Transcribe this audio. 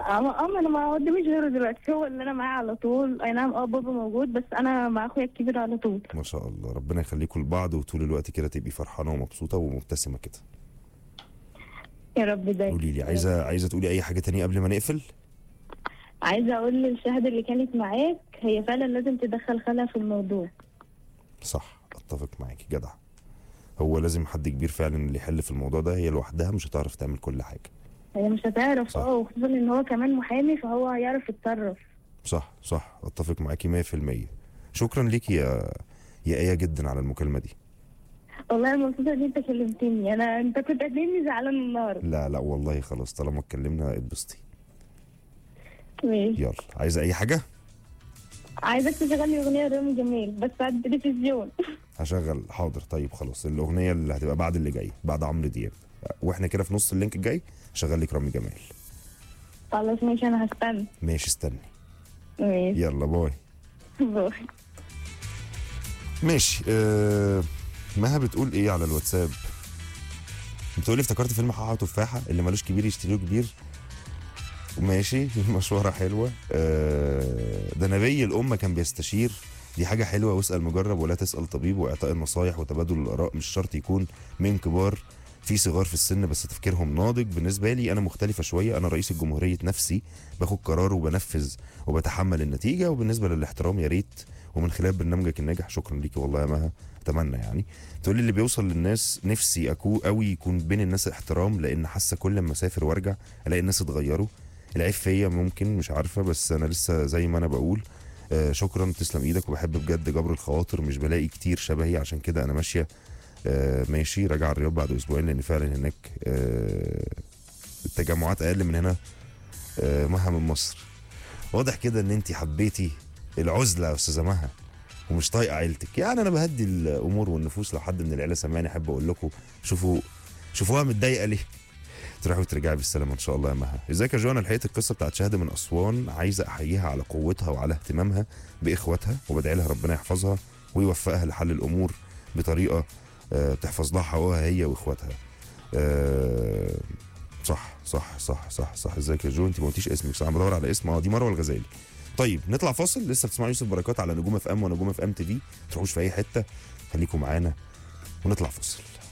اه آه، ما انا ما قداميش غيره دلوقتي هو اللي انا معاه على طول اي نعم اه بابا موجود بس انا مع اخويا الكبير على طول ما شاء الله ربنا يخليكم لبعض وطول الوقت كده تبقي فرحانه ومبسوطه ومبتسمه كده يا رب دايما قولي لي عايزه عايزه تقولي اي حاجه تانية قبل ما نقفل عايزه اقول للشهاده اللي كانت معاك هي فعلا لازم تدخل خالها في الموضوع صح اتفق معاكي جدع هو لازم حد كبير فعلا اللي يحل في الموضوع ده هي لوحدها مش هتعرف تعمل كل حاجه هي مش هتعرف صح. اه وخصوصا ان هو كمان محامي فهو هيعرف يتصرف صح صح اتفق معاكي 100% شكرا ليكي يا يا ايه جدا على المكالمه دي والله انا مبسوطه ان انت كلمتني انا انت كنت قدامي زعلان النهارده لا لا والله خلاص طالما اتكلمنا اتبسطي ماشي يلا عايزه اي حاجه عايزك تشغل لي اغنيه رامي جميل بس على التلفزيون هشغل حاضر طيب خلاص الاغنيه اللي هتبقى بعد اللي جاي بعد عمرو دياب واحنا كده في نص اللينك الجاي هشغل لك رامي جمال خلاص ماشي انا هستنى ماشي استني ماشي يلا باي باي ماشي آه مها بتقول ايه على الواتساب بتقولي افتكرت فيلم حاحة وتفاحة اللي ملوش كبير يشتريه كبير ماشي مشوارة حلوة آه ده نبي الأمة كان بيستشير دي حاجة حلوة واسأل مجرب ولا تسأل طبيب وإعطاء النصايح وتبادل الآراء مش شرط يكون من كبار في صغار في السن بس تفكيرهم ناضج بالنسبة لي أنا مختلفة شوية أنا رئيس الجمهورية نفسي باخد قرار وبنفذ وبتحمل النتيجة وبالنسبة للاحترام يا ريت ومن خلال برنامجك الناجح شكرا ليكي والله يا مها اتمنى يعني تقول لي اللي بيوصل للناس نفسي اكون قوي يكون بين الناس احترام لان حاسه كل ما اسافر وارجع الاقي الناس اتغيروا العيب فيا ممكن مش عارفه بس انا لسه زي ما انا بقول آه شكرا تسلم ايدك وبحب بجد جبر الخواطر مش بلاقي كتير شبهي عشان كده انا ماشيه آه ماشي راجع الرياض بعد اسبوعين لان فعلا هناك آه التجمعات اقل من هنا آه مها من مصر واضح كده ان انت حبيتي العزله يا استاذه مها ومش طايقه عيلتك يعني انا بهدي الامور والنفوس لو حد من العيله سمعني احب اقول لكم شوفوا شوفوها متضايقه ليه تروحي وترجعي بالسلامه ان شاء الله يا مها ازيك يا جوانا لحقت القصه بتاعت شهاده من اسوان عايزه احييها على قوتها وعلى اهتمامها باخواتها وبدعي لها ربنا يحفظها ويوفقها لحل الامور بطريقه آه، تحفظ لها حقوقها هي واخواتها آه، صح صح صح صح صح ازيك يا جو انت ما قلتيش اسمك صح أنا بدور على اسم اه دي مروه الغزالي طيب نطلع فاصل لسه بتسمعوا يوسف بركات على نجوم اف ام ونجوم اف ام تي في ما تروحوش في اي حته خليكم معانا ونطلع فاصل